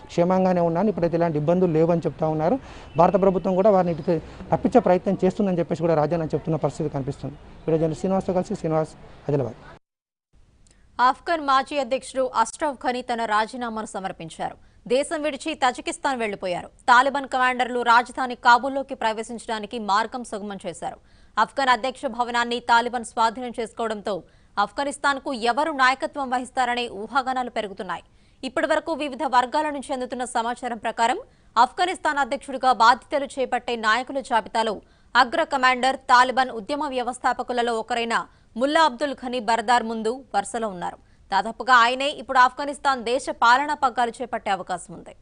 క్షేమంగానే ఉన్నాను ఇప్పుడైతే ఇలాంటి ఇబ్బందులు లేవని చెప్తా ఉన్నారు భారత ప్రభుత్వం కూడా వారిని ఇటు తప్పించే ప్రయత్నం చేస్తుందని చెప్పేసి కూడా రాజాన్న చెప్తున్న పరిస్థితి కనిపిస్తుంది వీడియో జర్నలిస్ట్ శ్రీనివాస్తో కలిసి శ్రీనివాస్ ఆదిలాబాద్ ఆఫ్ఘన్ మాజీ అధ్యక్షుడు అష్రఫ్ ఘనీ తన రాజీనామాను సమర్పించారు దేశం విడిచి తజికిస్తాన్ వెళ్లిపోయారు తాలిబాన్ కమాండర్లు రాజధాని కాబూల్లోకి ప్రవేశించడానికి మార్గం సుగమం చేశారు ఆఫ్ఘన్ అధ్యక్ష భవనాన్ని తాలిబాన్ స్వాధీనం చేసుకోవడంతో ఆఫ్ఘనిస్తాన్కు ఎవరు నాయకత్వం వహిస్తారనే ఊహాగానాలు పెరుగుతున్నాయి ఇప్పటి వరకు వివిధ వర్గాల నుంచి అందుతున్న సమాచారం ప్రకారం ఆఫ్ఘనిస్తాన్ అధ్యక్షుడిగా బాధ్యతలు చేపట్టే నాయకుల జాబితాలో అగ్ర కమాండర్ తాలిబాన్ ఉద్యమ వ్యవస్థాపకులలో ఒకరైన ముల్లా అబ్దుల్ ఖనీ బర్దార్ ముందు వరుసలో ఉన్నారు దాదాపుగా ఆయనే ఇప్పుడు ఆఫ్ఘనిస్తాన్ దేశ పాలనా పగ్గాలు చేపట్టే అవకాశం ఉంది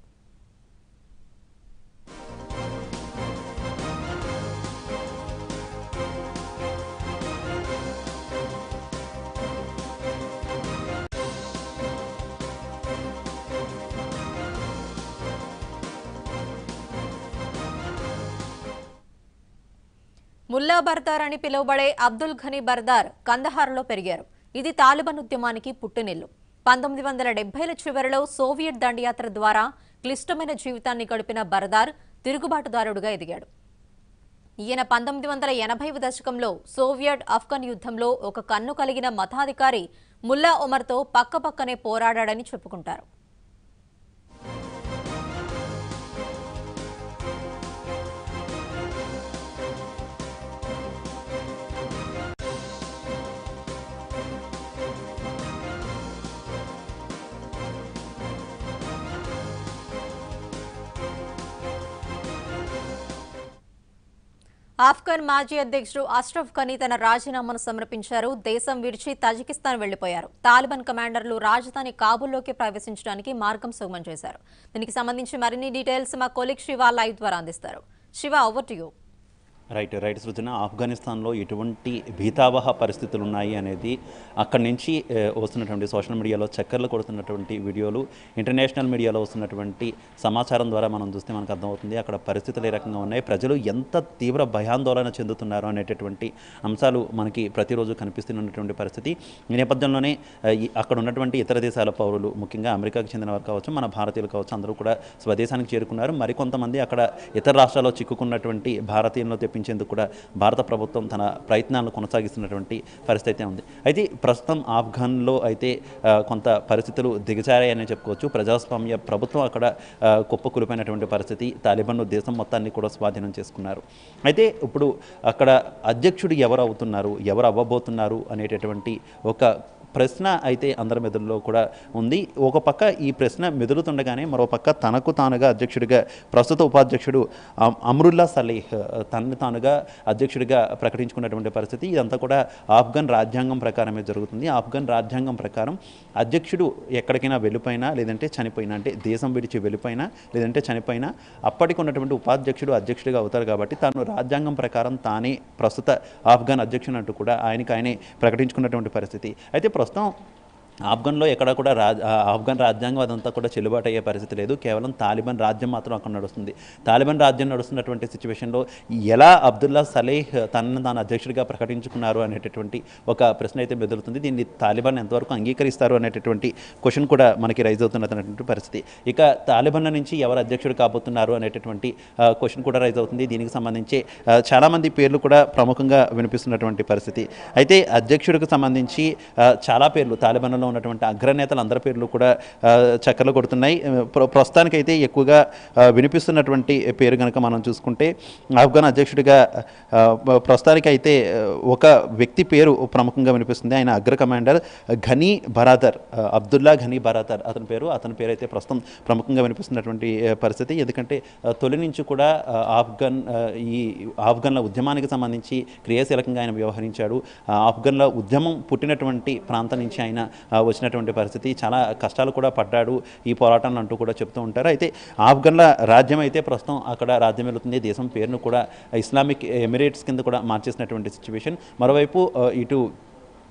ముల్లా బర్దార్ అని పిలువబడే అబ్దుల్ ఘనీ బర్దార్ కందహార్లో పెరిగారు ఇది తాలిబాన్ ఉద్యమానికి పుట్టినిల్లు పంతొమ్మిది వందల డెబ్బైల చివరిలో సోవియట్ దండయాత్ర ద్వారా క్లిష్టమైన జీవితాన్ని గడిపిన బర్దార్ తిరుగుబాటుదారుడుగా ఎదిగాడు ఈయన పంతొమ్మిది వందల ఎనభై దశకంలో సోవియట్ ఆఫ్ఘన్ యుద్ధంలో ఒక కన్ను కలిగిన మతాధికారి ముల్లా ఒమర్తో పక్కపక్కనే పోరాడాడని చెప్పుకుంటారు ఆఫ్ఘన్ మాజీ అధ్యక్షుడు అష్రఫ్ ఘనీ తన రాజీనామాను సమర్పించారు దేశం విడిచి తజికిస్తాన్ వెళ్లిపోయారు తాలిబాన్ కమాండర్లు రాజధాని కాబూల్లోకి ప్రవేశించడానికి మార్గం సుగమం చేశారు దీనికి సంబంధించి మరిన్ని డీటెయిల్స్ మా కొలిక్ శివ లైవ్ ద్వారా అందిస్తారు Shiva over to you right right Srujana ఆఫ్ఘనిస్తాన్లో ఎటువంటి భీతావహ పరిస్థితులు ఉన్నాయి అనేది అక్కడి నుంచి ఏ, వస్తున్నటువంటి సోషల్ మీడియాలో చక్కర్లు కొడుతున్నటువంటి వీడియోలు ఇంటర్నేషనల్ మీడియాలో వస్తున్నటువంటి సమాచారం ద్వారా మనం చూస్తే మనకు అర్థమవుతుంది అక్కడ పరిస్థితులు ఏ రకంగా ఉన్నాయి ప్రజలు ఎంత తీవ్ర భయాందోళన చెందుతున్నారు అనేటటువంటి అంశాలు మనకి ప్రతిరోజు కనిపిస్తున్నటువంటి పరిస్థితి ఈ నేపథ్యంలోనే ఆ, ఈ- అక్కడ ఉన్నటువంటి ఇతర దేశాల పౌరులు ముఖ్యంగా అమెరికాకు చెందిన వారు కావచ్చు మన భారతీయులు కావచ్చు అందరూ కూడా స్వదేశానికి చేరుకున్నారు మరికొంతమంది అక్కడ ఇతర రాష్ట్రాల్లో చిక్కుకున్నటువంటి భారతీయులను తెప్పించేందుకు కూడా భారత ప్రభుత్వం తన ప్రయత్నాలను కొనసాగిస్తున్నటువంటి పరిస్థితి అయితే ఉంది అయితే ప్రస్తుతం ఆఫ్ఘన్లో అయితే ఆ, కొంత పరిస్థితులు దిగజారాయని చెప్పుకోవచ్చు ప్రజాస్వామ్య ప్రభుత్వం అక్కడ ఆ, కుప్పకూలిపోయినటువంటి పరిస్థితి తాలిబాన్ దేశం మొత్తాన్ని కూడా స్వాధీనం చేసుకున్నారు అయితే ఇప్పుడు అక్కడ అధ్యక్షుడు ఎవరు అవుతున్నారు ఎవరు అవ్వబోతున్నారు అనేటటువంటి ఒక ప్రశ్న అయితే అందరి మెదడులో కూడా ఉంది ఒక పక్క ఈ ప్రశ్న మెదులుతుండగానే మరో పక్క తనకు తానుగా అధ్యక్షుడిగా ప్రస్తుత ఉపాధ్యక్షుడు అమ్- అమ్రుల్లా సలీహ్ తనని తానుగా అధ్యక్షుడిగా ప్రకటించుకున్నటువంటి పరిస్థితి ఇదంతా కూడా ఆఫ్ఘన్ రాజ్యాంగం ప్రకారమే జరుగుతుంది ఆఫ్ఘన్ రాజ్యాంగం ప్రకారం అధ్యక్షుడు ఎక్కడికైనా వెళ్ళిపోయినా లేదంటే చనిపోయినా అంటే దేశం విడిచి వెళ్ళిపోయినా లేదంటే చనిపోయినా అప్పటికి ఉన్నటువంటి ఉపాధ్యక్షుడు అధ్యక్షుడిగా అవుతారు కాబట్టి తాను రాజ్యాంగం ప్రకారం తానే ప్రస్తుత ఆఫ్ఘన్ అధ్యక్షుడు అంటూ కూడా ఆయనకి ఆయనే ప్రకటించుకున్నటువంటి పరిస్థితి అయితే ప్రస్తుతం ఆఫ్ఘన్లో ఎక్కడ కూడా రాజ్ ఆ ఆఫ్ఘన్ రాజ్యాంగం అదంతా కూడా చెల్లుబాటు అయ్యే పరిస్థితి లేదు కేవలం తాలిబాన్ రాజ్యం మాత్రం అక్కడ నడుస్తుంది తాలిబాన్ రాజ్యం నడుస్తున్నటువంటి సిచ్యువేషన్లో ఎలా అబ్దుల్లా సలేహ్ తనను తాను అధ్యక్షుడిగా ప్రకటించుకున్నారు అనేటటువంటి ఒక ప్రశ్న అయితే మెదులుతుంది దీన్ని తాలిబాన్ ఎంతవరకు అంగీకరిస్తారు అనేటటువంటి క్వశ్చన్ కూడా మనకి రైజ్ అవుతున్నటువంటి పరిస్థితి ఇక తాలిబాన్ల నుంచి ఎవరు అధ్యక్షుడు కాబోతున్నారు అనేటటువంటి క్వశ్చన్ కూడా రైజ్ అవుతుంది దీనికి సంబంధించి ఆ, చాలామంది పేర్లు కూడా ప్రముఖంగా వినిపిస్తున్నటువంటి పరిస్థితి అయితే అధ్యక్షుడికి సంబంధించి ఆ, చాలా పేర్లు తాలిబాన్లో ఉన్నటువంటి అగ్రనేతలు అందరి పేర్లు కూడా ఆ, చక్కర్లు కొడుతున్నాయి ఆ, ప్ర- ప్రస్తుతానికైతే ఎక్కువగా ఆ, వినిపిస్తున్నటువంటి పేరు కనుక మనం చూసుకుంటే ఆఫ్ఘన్ అధ్యక్షుడిగా ఆ, ప్రస్తుతానికి అయితే ఆ, ఒక వ్యక్తి పేరు ప్రముఖంగా వినిపిస్తుంది ఆయన అగ్ర కమాండర్ ఘనీ బరాదర్ ఆ, అబ్దుల్లా ఘనీ బరాదర్ అతని పేరు అతని పేరు అయితే ప్రస్తుతం ప్రముఖంగా వినిపిస్తున్నటువంటి ఆ, పరిస్థితి ఎందుకంటే ఆ, తొలి నుంచి కూడా ఆ, ఆఫ్ఘన్ ఆ, ఈ ఆఫ్ఘన్ల ఉద్యమానికి సంబంధించి క్రియాశీలకంగా ఆయన వ్యవహరించాడు ఆ, ఆఫ్ఘన్ల ఉద్యమం పుట్టినటువంటి ప్రాంతం నుంచి ఆయన ఆ, వచ్చినటువంటి పరిస్థితి చాలా కష్టాలు కూడా పడ్డాడు ఈ పోరాటాలను అంటూ కూడా చెప్తూ ఉంటారు అయితే ఆఫ్ఘన్ల రాజ్యం అయితే ప్రస్తుతం అక్కడ రాజ్యం వెళుతుంది దేశం పేరును కూడా ఇస్లామిక్ ఎమిరేట్స్ కింద కూడా మార్చేసినటువంటి సిచ్యువేషన్ మరోవైపు ఆ, ఇటు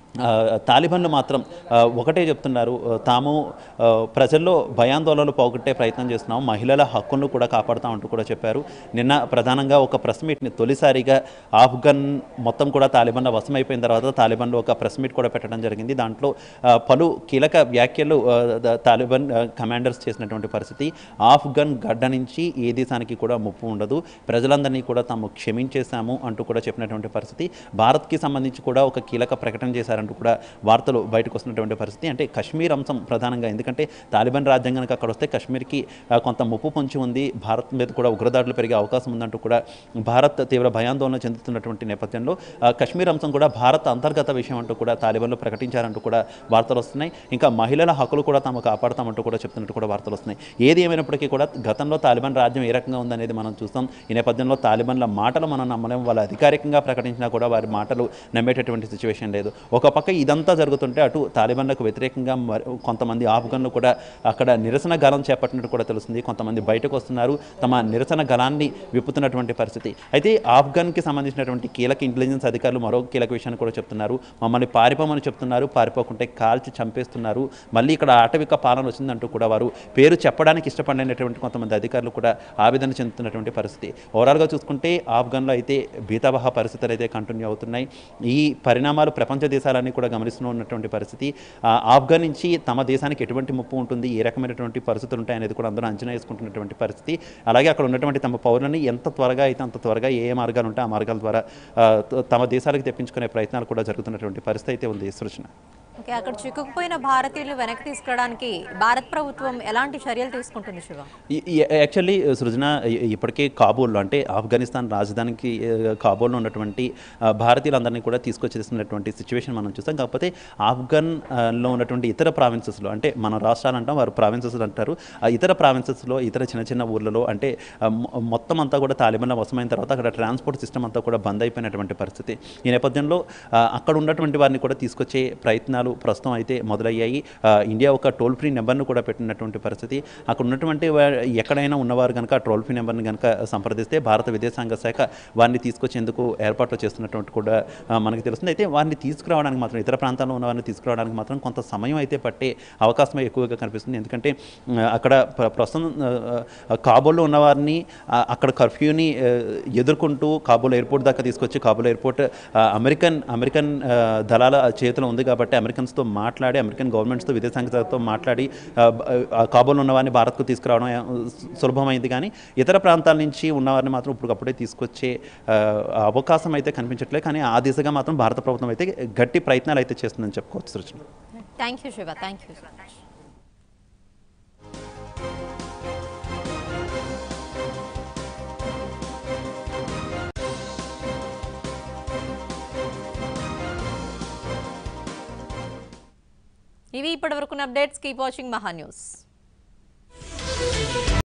ఆ, తాలిబాన్లు మాత్రం ఆ, ఒకటే చెప్తున్నారు ఆ, తాము ఆ, ప్రజల్లో భయాందోళనలు పోగొట్టే ప్రయత్నం చేస్తున్నాం మహిళల హక్కులను కూడా కాపాడుతామంటూ కూడా చెప్పారు నిన్న ప్రధానంగా ఒక ప్రెస్ మీట్ని తొలిసారిగా ఆఫ్ఘన్ మొత్తం కూడా తాలిబాన్ల వశమైపోయిన తర్వాత తాలిబాన్లు ఒక ప్రెస్ మీట్ కూడా పెట్టడం జరిగింది దాంట్లో ఆ, పలు కీలక వ్యాఖ్యలు ఆ, ద- తాలిబాన్ ఆ, కమాండర్స్ చేసినటువంటి పరిస్థితి ఆఫ్ఘన్ గడ్డ నుంచి ఏ దేశానికి కూడా ముప్పు ఉండదు ప్రజలందరినీ కూడా తాము క్షమించేశాము అంటూ కూడా చెప్పినటువంటి పరిస్థితి భారత్కి సంబంధించి కూడా ఒక కీలక ప్రకటన చేశారంటూ కూడా వార్తలు బయటకు వస్తున్నటువంటి పరిస్థితి అంటే కశ్మీర్ అంశం ప్రధానంగా ఎందుకంటే తాలిబాన్ రాజ్యాంగానికి అక్కడ వస్తే కశ్మీర్కి ఆ, కొంత ముప్పు పొంచి ఉంది భారత్ మీద కూడా ఉగ్రదాడులు పెరిగే అవకాశం ఉందంటూ కూడా భారత్ తీవ్ర భయాందోళన చెందుతున్నటువంటి నేపథ్యంలో ఆ, కశ్మీర్ అంశం కూడా భారత్ అంతర్గత విషయం అంటూ కూడా తాలిబాన్లు ప్రకటించారంటూ కూడా వార్తలు వస్తున్నాయి ఇంకా మహిళల హక్కులు కూడా తాము కాపాడతామంటూ కూడా చెప్తున్నట్టు కూడా వార్తలు వస్తున్నాయి ఏది ఏమైనప్పటికీ కూడా గతంలో తాలిబాన్ రాజ్యం ఏ రకంగా ఉందనేది మనం చూస్తాం ఈ నేపథ్యంలో తాలిబాన్ల మాటలు మనం నమ్మలేం వాళ్ళు అధికారికంగా ప్రకటించినా కూడా వారి మాటలు నమ్మేటటువంటి సిచ్యువేషన్ లేదు ఒక పక్క ఇదంతా జరుగుతుంటే అటు తాలిబాన్లకు వ్యతిరేకంగా మరి కొంతమంది ఆఫ్ఘన్లు కూడా అక్కడ నిరసన గలం చేపట్టినట్టు కూడా తెలుస్తుంది కొంతమంది బయటకు వస్తున్నారు తమ నిరసన గలాన్ని విప్పుతున్నటువంటి పరిస్థితి అయితే ఆఫ్ఘన్కి సంబంధించినటువంటి కీలక ఇంటెలిజెన్స్ అధికారులు మరో కీలక విషయాన్ని కూడా చెప్తున్నారు మమ్మల్ని పారిపోమని చెప్తున్నారు పారిపోకుంటే కాల్చి చంపేస్తున్నారు మళ్ళీ ఇక్కడ ఆటవిక పాలన వచ్చిందంటూ కూడా వారు పేరు చెప్పడానికి ఇష్టపడినటువంటి కొంతమంది అధికారులు కూడా ఆవేదన చెందుతున్నటువంటి పరిస్థితి ఓవరాల్గా చూసుకుంటే ఆఫ్ఘన్లో అయితే భీతావహ పరిస్థితులు అయితే కంటిన్యూ అవుతున్నాయి ఈ పరిణామాలు ప్రపంచ దేశాలన్నీ కూడా గమనిస్తూ ఉన్నటువంటి పరిస్థితి ఆ, ఆఫ్ఘన్ నుంచి తమ దేశానికి ఎటువంటి ముప్పు ఉంటుంది ఏ రకమైనటువంటి పరిస్థితులు ఉంటాయి అనేది కూడా అందరూ అంచనా వేసుకుంటున్నటువంటి పరిస్థితి అలాగే అక్కడ ఉన్నటువంటి తమ పౌరులని ఎంత త్వరగా అయితే అంత త్వరగా ఏ ఏ మార్గాలు ఉంటాయి ఆ మార్గాల ద్వారా ఆ, త- తమ దేశాలకు తెప్పించుకునే ప్రయత్నాలు కూడా జరుగుతున్నటువంటి పరిస్థితి అయితే ఉంది సృజన ఓకే అక్కడ చిక్కుకుపోయిన భారతీయులు వెనక్కి తీసుకురావడానికి భారత ప్రభుత్వం ఎలాంటి చర్యలు తీసుకుంటుంది శివ ఈ- ఈ- యాక్చువల్లీ సృజన ఇ- ఇప్పటికే కాబూల్లో అంటే ఆఫ్ఘనిస్తాన్ రాజధానికి ఆ, కాబూల్లో ఉన్నటువంటి ఆ, భారతీయులందరినీ కూడా తీసుకొచ్చేస్తున్నటువంటి సిచ్యువేషన్ మనం చూస్తాం కాకపోతే ఆఫ్ఘన్ ఆ, లో ఉన్నటువంటి ఇతర ప్రావిన్సెస్లో అంటే మన రాష్ట్రాలు అంటాం వారు ప్రావిన్సెస్ అంటారు ఆ ఇతర ప్రావిన్సెస్లో ఇతర చిన్న చిన్న ఊర్లలో అంటే ఆ, మొ- మొత్తం అంతా కూడా తాలిబాన్ల వశమైన తర్వాత అక్కడ ట్రాన్స్పోర్ట్ సిస్టమ్ అంతా కూడా బంద్ అయిపోయినటువంటి పరిస్థితి ఈ నేపథ్యంలో ఆ, అక్కడ ఉన్నటువంటి వారిని కూడా తీసుకొచ్చే ప్రయత్నాలు ప్రస్తుతం అయితే మొదలయ్యాయి ఆ, ఇండియా ఒక టోల్ ఫ్రీ నెంబర్ను కూడా పెట్టినటువంటి పరిస్థితి అక్కడ ఉన్నటువంటి వా- ఎక్కడైనా ఉన్నవారు కనుక ఆ టోల్ ఫ్రీ నెంబర్ని కనుక సంప్రదిస్తే భారత విదేశాంగ శాఖ వారిని తీసుకొచ్చేందుకు ఏర్పాట్లు చేస్తున్నటువంటి కూడా ఆ, మనకి తెలుస్తుంది అయితే వారిని తీసుకురావడానికి మాత్రం ఇతర ప్రాంతాల్లో ఉన్న వారిని తీసుకురావడానికి మాత్రం కొంత సమయం అయితే పట్టే అవకాశం ఎక్కువగా కనిపిస్తుంది ఎందుకంటే ఆ, అక్కడ ప్ర- ప్రస్తుతం ఆ, ఆ, కాబూల్లో ఉన్న వారిని ఆ, అక్కడ కర్ఫ్యూని ఆ, ఎదుర్కొంటూ కాబూల్ ఎయిర్పోర్ట్ దాకా తీసుకొచ్చి కాబూల్ ఎయిర్పోర్ట్ ఆ, అమెరికన్ అమెరికన్ ఆ, దళాల చేతిలో ఉంది కాబట్టి అమెరికన్స్తో మాట్లాడి అమెరికన్ గవర్నమెంట్స్తో విదేశాంగ శాఖతో మాట్లాడి ఆ, బ- ఆ, కాబూల్ ఉన్న వారిని భారత్కు తీసుకురావడం ఆ, సు- సులభమైంది కానీ ఇతర ప్రాంతాల నుంచి ఉన్నవారిని మాత్రం ఇప్పటికప్పుడే తీసుకొచ్చే ఆ, అవకాశం అయితే కనిపించట్లేదు కానీ ఆ దిశగా మాత్రం భారత ప్రభుత్వం అయితే గట్టి ప్రయత్నాలు అయితే చేస్తుందని చెప్పుకోవచ్చు Srishti thank you Shiva thank you so much ఇవి ఇప్పటివరకున్న updates keep watching Maha news